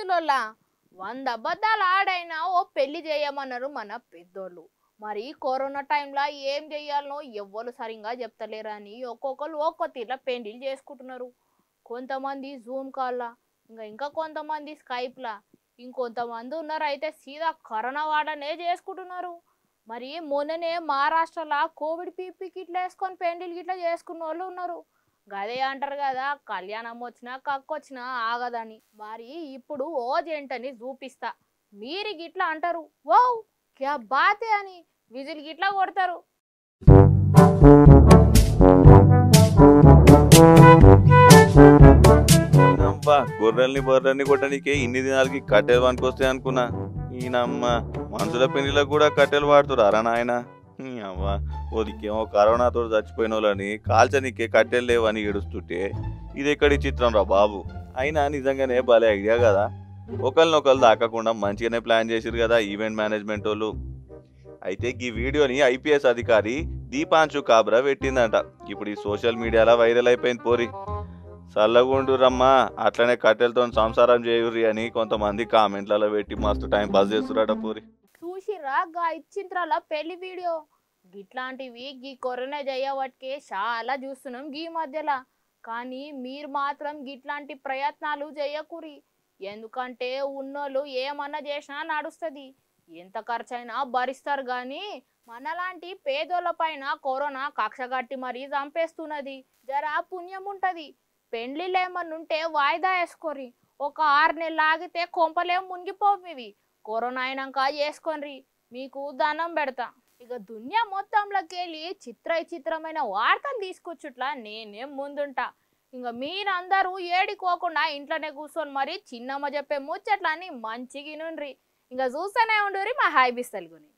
ముసలోళ్ళ వంద అబద్ధాలు ఆడైనా ఓ పెళ్లి చేయమన్నారు మన పెద్దోళ్ళు మరి కరోనా టైంలో ఏం చెయ్యాలనో ఎవ్వరు సరిగ్గా చెప్తలేరని ఒక్కొక్కరు ఒక్కో తీర్ల పెళ్లిళ్ళు చేసుకుంటున్నారు కొంతమంది జూమ్ కాల్లా ఇంకా ఇంకా కొంతమంది స్కైప్లా ఇంకొంతమంది ఉన్నారు అయితే సీదా కరోనా వాడనే చేసుకుంటున్నారు మరి మొన్ననే మహారాష్ట్రలో కోవిడ్ పీపీ కిట్లా వేసుకొని పెండిల్ గిట్లా చేసుకున్న వాళ్ళు ఉన్నారు గదే అంటారు కదా కళ్యాణం వచ్చినా కక్కొచ్చినా ఆగదని మరి ఇప్పుడు ఓ జంటని చూపిస్తా మీరు గిట్లా అంటారు ఓ క్యా బాతే అని విజిల్ గిట్లా కొడతారు అబ్బా గొర్రెల్ని బొర్రెల్ని కొట్టడానికి ఇన్ని దినాలకి కట్టెలు పనికొస్తాయి అనుకున్నా ఈయనమ్మ మనుషుల పెళ్లిలకు కూడా కట్టెలు వాడుతురారా నాయన ఈ అవ్వ ఓదికేమో కరోనాతో చచ్చిపోయిన వాళ్ళని కాల్చనీకే కట్టెలు లేవని ఏడుస్తుంటే ఇది ఎక్కడి చిత్రం రా బాబు అయినా నిజంగానే భలే ఐడియా కదా ఒకరినొకరు దాకకుండా మంచిగానే ప్లాన్ చేసిరు కదా ఈవెంట్ మేనేజ్మెంట్ వాళ్ళు అయితే ఈ వీడియోని ఐపీఎస్ అధికారి దీపాంశు కాబరా పెట్టిందంట ఇప్పుడు ఈ సోషల్ మీడియాలో వైరల్ అయిపోయింది పోరి చల్లగుండు రమ్మా అట్లనే కట్టెలతో సంసారం చేయుర్రి అని కొంతమంది కామెంట్లలో పెట్టి మస్తు టైం పాస్ చేస్తురాట పూరి చూసిర్రా గా ఇచ్చింత్రాల పెళ్లి వీడియో గిట్లాంటివి గీ కరోనా చేయబట్టే చాలా చూస్తున్నాం గీ మధ్యలో కానీ మీరు మాత్రం గిట్లాంటి ప్రయత్నాలు చేయకురి ఎందుకంటే ఉన్నోళ్ళు ఏమన్నా చేసినా నడుస్తుంది ఎంత ఖర్చైనా భరిస్తారు కానీ మనలాంటి పేదోళ్ళ పైన కరోనా కక్షగట్టి మరీ చంపేస్తున్నది జరా పుణ్యం ఉంటది పెండ్లిళ్ళు ఏమన్నా ఉంటే వాయిదా వేసుకోరి ఒక ఆరు నెలలు ఆగితే కొంపలేం మునిగిపోవు ఇవి కరోనా అయినాక చేసుకోండి మీకు దండం పెడతా ఇక దునియా మొత్తంలోకి వెళ్ళి చిత్ర విచిత్రమైన వార్తలు తీసుకొచ్చుట్లా నేనేం ముందుంటా ఇంకా మీరందరూ ఏడికోకుండా ఇంట్లోనే కూర్చొని మరి చిన్నమ్మ చెప్పే ముచ్చట్లని మంచిగా నుండ్రి ఇంకా చూస్తూనే ఉండురి మా హాయ్ బిస్ తెలుగుని